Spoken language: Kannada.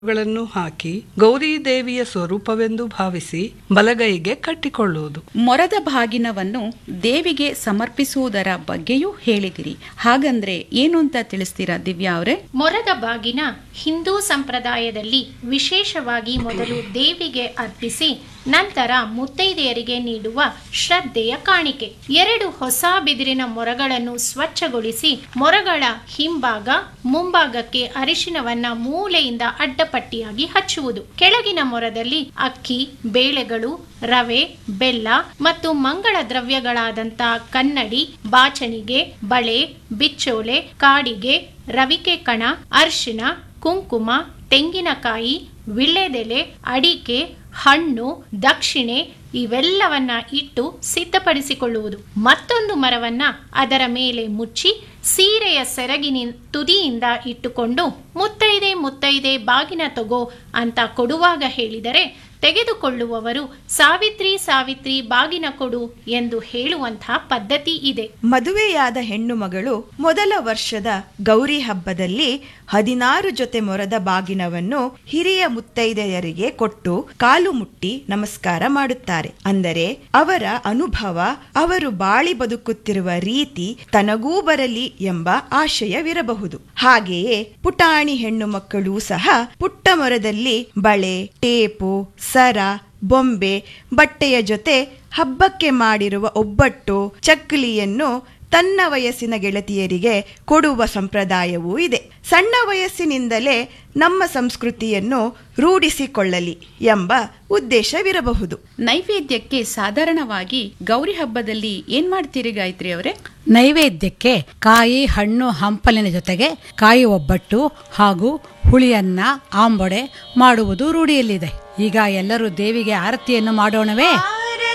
ಗಳನ್ನು ಹಾಕಿ ಗೌರಿ ದೇವಿಯ ಸ್ವರೂಪವೆಂದು ಭಾವಿಸಿ ಬಲಗೈಗೆ ಕಟ್ಟಿಕೊಳ್ಳುವುದು ಮೊರದ ಭಾಗಿನವನ್ನು ದೇವಿಗೆ ಸಮರ್ಪಿಸುವುದರ ಬಗ್ಗೆಯೂ ಹೇಳಿದಿರಿ ಹಾಗಂದ್ರೆ ಏನು ಅಂತ ತಿಳಿಸ್ತೀರಾ ದಿವ್ಯಾ ಅವರೇ ಮೊರದ ಬಾಗಿನ ಹಿಂದೂ ಸಂಪ್ರದಾಯದಲ್ಲಿ ವಿಶೇಷವಾಗಿ ಮೊದಲು ದೇವಿಗೆ ಅರ್ಪಿಸಿ ನಂತರ ಮುತ್ತೈದೆಯರಿಗೆ ನೀಡುವ ಶ್ರದ್ಧೆಯ ಕಾಣಿಕೆ ಎರಡು ಹೊಸ ಬಿದಿರಿನ ಮೊರಗಳನ್ನು ಸ್ವಚ್ಛಗೊಳಿಸಿ ಮೊರಗಳ ಹಿಂಭಾಗ ಮುಂಭಾಗಕ್ಕೆ ಅರಿಶಿನವನ್ನ ಮೂಲೆಯಿಂದ ಅಡ್ಡಪಟ್ಟಿಯಾಗಿ ಹಚ್ಚುವುದು ಕೆಳಗಿನ ಮೊರದಲ್ಲಿ ಅಕ್ಕಿ ಬೇಳೆಗಳು ರವೆ ಬೆಲ್ಲ ಮತ್ತು ಮಂಗಳ ದ್ರವ್ಯಗಳಾದಂಥ ಕನ್ನಡಿ ಬಾಚಣಿಗೆ ಬಳೆ ಬಿಚ್ಚೋಲೆ ಕಾಡಿಗೆ ರವಿಕೆ ಕಣ ಅರಿಶಿನ ಕುಂಕುಮ ತೆಂಗಿನಕಾಯಿ ವಿಳ್ಳೆದೆಲೆ ಅಡಿಕೆ ಹಣ್ಣು ದಕ್ಷಿಣೆ ಇವೆಲ್ಲವನ್ನ ಇಟ್ಟು ಸಿದ್ಧಪಡಿಸಿಕೊಳ್ಳುವುದು ಮತ್ತೊಂದು ಮರವನ್ನ ಅದರ ಮೇಲೆ ಮುಚ್ಚಿ ಸೀರೆಯ ಸೆರಗಿನ ತುದಿಯಿಂದ ಇಟ್ಟುಕೊಂಡು ಮುತ್ತೈದೆ ಮುತ್ತೈದೆ ಬಾಗಿನ ತಗೋ ಅಂತ ಕೊಡುವಾಗ ಹೇಳಿದರೆ ತೆಗೆದುಕೊಳ್ಳುವವರು ಸಾವಿತ್ರಿ ಸಾವಿತ್ರಿ ಬಾಗಿನ ಕೊಡು ಎಂದು ಹೇಳುವಂತಹ ಪದ್ಧತಿ ಇದೆ ಮದುವೆಯಾದ ಹೆಣ್ಣು ಮಗಳು ಮೊದಲ ವರ್ಷದ ಗೌರಿ ಹಬ್ಬದಲ್ಲಿ ಹದಿನಾರು ಜೊತೆ ಮೊರದ ಬಾಗಿನವನ್ನು ಹಿರಿಯ ಮುತ್ತೈದೆಯರಿಗೆ ಕೊಟ್ಟು ಕಾಲು ಮುಟ್ಟಿ ನಮಸ್ಕಾರ ಮಾಡುತ್ತಾರೆ ಅಂದರೆ ಅವರ ಅನುಭವ ಅವರು ಬಾಳಿ ಬದುಕುತ್ತಿರುವ ರೀತಿ ತನಗೂ ಬರಲಿ ಎಂಬ ಆಶಯವಿರಬಹುದು ಹಾಗೆಯೇ ಪುಟಾಣಿ ಹೆಣ್ಣು ಮಕ್ಕಳು ಸಹ ಪುಟ್ಟ ಮೊರದಲ್ಲಿ ಬಳೆ ಟೇಪು ಸರ ಬೊಂಬೆ ಬಟ್ಟೆಯ ಜೊತೆ ಹಬ್ಬಕ್ಕೆ ಮಾಡಿರುವ ಒಬ್ಬಟ್ಟು ಚಕ್ಕಲಿಯನ್ನು ತನ್ನ ವಯಸ್ಸಿನ ಗೆಳತಿಯರಿಗೆ ಕೊಡುವ ಸಂಪ್ರದಾಯವೂ ಇದೆ ಸಣ್ಣ ವಯಸ್ಸಿನಿಂದಲೇ ನಮ್ಮ ಸಂಸ್ಕೃತಿಯನ್ನು ರೂಢಿಸಿಕೊಳ್ಳಲಿ ಎಂಬ ಉದ್ದೇಶವಿರಬಹುದು ನೈವೇದ್ಯಕ್ಕೆ ಸಾಧಾರಣವಾಗಿ ಗೌರಿ ಹಬ್ಬದಲ್ಲಿ ಏನ್ ಮಾಡ್ತೀರಿ ಗಾಯತ್ರಿ ಅವರೇ ನೈವೇದ್ಯಕ್ಕೆ ಕಾಯಿ ಹಣ್ಣು ಹಂಪಲಿನ ಜೊತೆಗೆ ಕಾಯಿ ಒಬ್ಬಟ್ಟು ಹಾಗೂ ಹುಳಿಯನ್ನ ಆಂಬೊಡೆ ಮಾಡುವುದು ರೂಢಿಯಲ್ಲಿದೆ ಈಗ ಎಲ್ಲರೂ ದೇವಿಗೆ ಆರತಿಯನ್ನು ಮಾಡೋಣವೇ